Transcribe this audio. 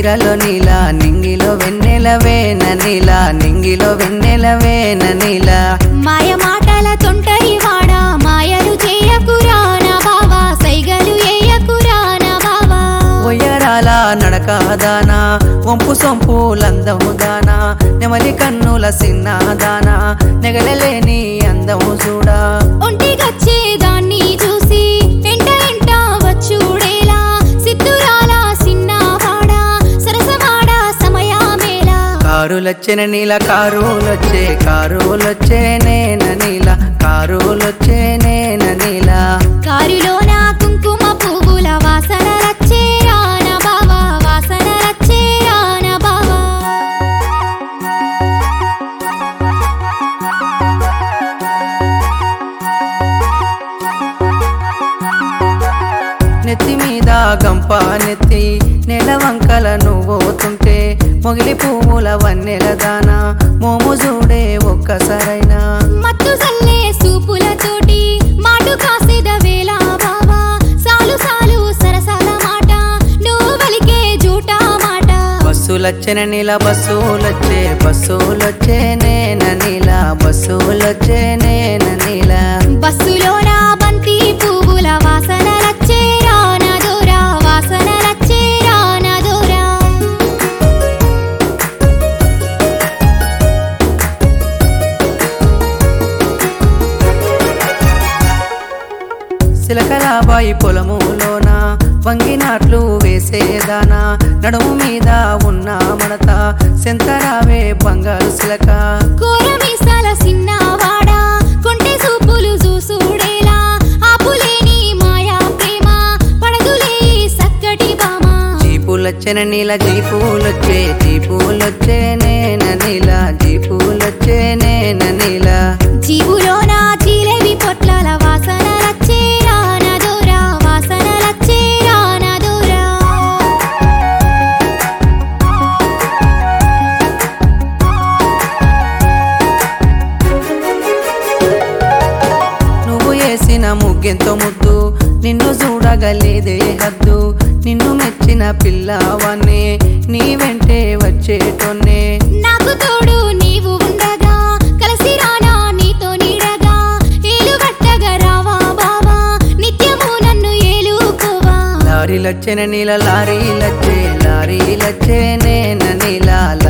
చీరలో నీల నింగిలో వెన్నెలవేన నీల నింగిలో వెన్నెలవేన నీల మాయ మాటల తొంటరి వాడా మాయలు చేయకురా నా బావా సైగలు ఏయకురా నా బావా ఒయ్యరాల నడకదానా వంపు సొంపు లందము దానా నెమలి కన్నుల సిన్నదానా నెగలలేని అందము చూడా ఒంటికొచ్చే దాన్ని చూసి ఎంట ఎంట వచ్చుడేలా సిద్ధురాల సిన్నవాడా సరసమాడ సమయమేలా కారులొచ్చిన నీల కారులొచ్చే కారులొచ్చే నేన నీల కారులొచ్చే నేన నీల కారులో నా కుంకుమ పువ్వుల వాసన రచ్చే రాన బావా వాసన రచ్చే రాన బావా నెత్తి మీద గంప నెత్తి నెల వంకల నువ్వుతుంటే మొగిలి పువ్వుల వన్నెల దానా మోము చూడే ఒక్కసారైనా మత్తు సల్లే సూపులతోటి మాటు కాసేద వేళ బావా సాలు సాలు సరసాల మాట నువ్వు వలికే జూటా మాట బస్సులొచ్చిన నీల బస్సులొచ్చే బస్సులొచ్చే నేన నీల బస్సులొచ్చే నేన నీల బస్సులో నా బంతి పువ్వుల వాసన రచ్చే రాన దూరా వాసన రచ్చే రాన దూరా సిలకలాబాయి పొలములోన వంగినాట్లు వేసేదానా నడుము మీద ఉన్న మడత సెంతరావే బంగారు సిలక కోరమీసాల సిన్నవాడా కొంటె సూపులు చూసుడేలా ఆపులేని మాయా ప్రేమ పడదులే సక్కటి బామా జీపులొచ్చిన నీల జీపులొచ్చే జీపులొచ్చే నేన నీల జీపులొచ్చే నేన నీల జీవులో నా జీలేబి పొట్లాల వాసన రచ్చే రాన దూరా వాసన రచ్చే రాన దూరా నువ్వు వేసిన ముగ్గెంతో ముద్దు నిన్ను చూడగలేదే హద్దు నిన్ను మెచ్చిన పిల్లవాన్ని నీ వెంటే వచ్చేటోన్నే నాకు తోడు నీవు ఉండగా కలిసి రానా నీతో నీడగా ఏలు గట్టగా రావా బావా నిత్యము నన్ను ఏలుకోవా లారీలొచ్చిన నీల లారీలొచ్చే లారీలొచ్చే నేన నీల